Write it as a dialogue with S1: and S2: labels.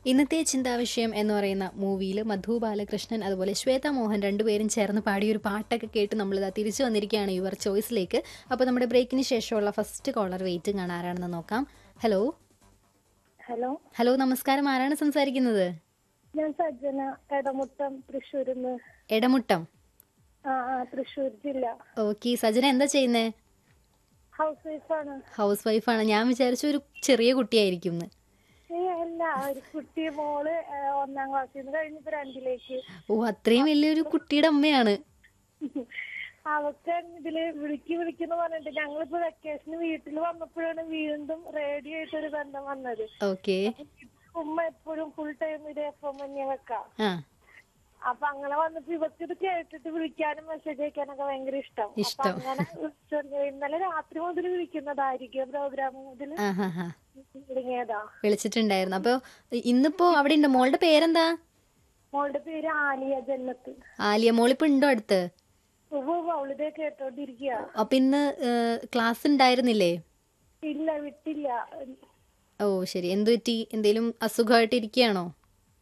S1: ഇന്നത്തെ ചിന്താവിഷയം എന്ന് പറയുന്ന മൂവിയിൽ മധു ബാലകൃഷ്ണൻ അതുപോലെ ശ്വേത മോഹൻ രണ്ടുപേരും ചേർന്ന് പാടിയ ഒരു പാട്ടൊക്കെ കേട്ട് നമ്മളിതാ തിരിച്ചു വന്നിരിക്കുകയാണ് യുവർ ചോയ്സിലേക്ക് അപ്പോൾ നമ്മുടെ ബ്രേക്കിന് ശേഷമുള്ള ഫസ്റ്റ് കോളർ വെയിറ്റിംഗ് ആണ് ആരാണെന്ന് നോക്കാം ഹലോ
S2: ഹലോ
S1: ഹലോ നമസ്കാരം ആരാണ് സംസാരിക്കുന്നത്
S2: ഞാൻ സജ്ജന എടമുട്ടം തൃശ്ശൂരിന്ന്
S1: എടമുട്ടം
S2: ആ ആ തൃശ്ശൂർ ജില്ല
S1: ഓക്കെ സജന എന്താ ചെയ്യുന്നേ
S2: ഹൗസ് വൈഫാണ്
S1: ഹൗസ് വൈഫാണ് ഞാൻ വിചാരിച്ചു ഒരു ചെറിയ കുട്ടിയായിരിക്കും എന്ന്
S2: ഏ അല്ല ഒരു കുട്ടി മോള് ഏ, ഒന്നാം ക്ലാസ്സിൽ നിന്ന് കഴിഞ്ഞിപ്പോ രണ്ടിലേക്ക്
S1: ഓ അത്രയും വലിയൊരു കുട്ടിയുടെ അമ്മയാണ്
S2: അവക്ക് ഇതില് വിളിക്ക് വിളിക്കുന്ന പറഞ്ഞിട്ട് ഞങ്ങളിപ്പോ വെക്കേഷന് വീട്ടിൽ വന്നപ്പോഴാണ് വീണ്ടും റേഡിയോ ആയിട്ടൊരു ബന്ധം വന്നത്
S1: ഓക്കെ
S2: ഉമ്മ എപ്പോഴും ഫുൾ ടൈം ഇത് എഫ് എം തന്നെ വെക്കാം
S1: ആ
S2: അപ്പൊ അങ്ങനെ വന്നപ്പോ ഇവർക്ക് ഇത് കേട്ടിട്ട് വിളിക്കാനും മെസ്സേജ് അയക്കാനൊക്കെ ഭയങ്കര ഇഷ്ടം അപ്പൊ
S1: ഇഷ്ടം.
S2: അങ്ങനെ വിളിച്ചോണ്ട് ഇന്നലെ രാത്രി മുതൽ വിളിക്കുന്നതായിരിക്കും പ്രോഗ്രാം മുതൽ
S1: ആ ഹാ ഹാ
S2: തുടങ്ങിയതാ
S1: വിളിച്ചിട്ടുണ്ടായിരുന്നു അപ്പോൾ ഇന്നിപ്പോ അവിടെ ഉണ്ട് മോളുടെ പേരെന്താ
S2: മോളുടെ പേര് ആലിയ ജന്നത്ത്
S1: ആലിയ മോളിപ്പോ ഉണ്ടോ അടുത്ത്
S2: ഉവ്വ് ഉവ്വ് അവളിതേ കേട്ടോണ്ടിരിക്കുക
S1: അപ്പൊ ഇന്ന് ക്ലാസ് ഉണ്ടായിരുന്നില്ലേ
S2: ഇല്ല വിട്ടില്ല
S1: ഓ ശരി എന്തു പറ്റി എന്തേലും അസുഖമായിട്ട് ഇരിക്കുകയാണോ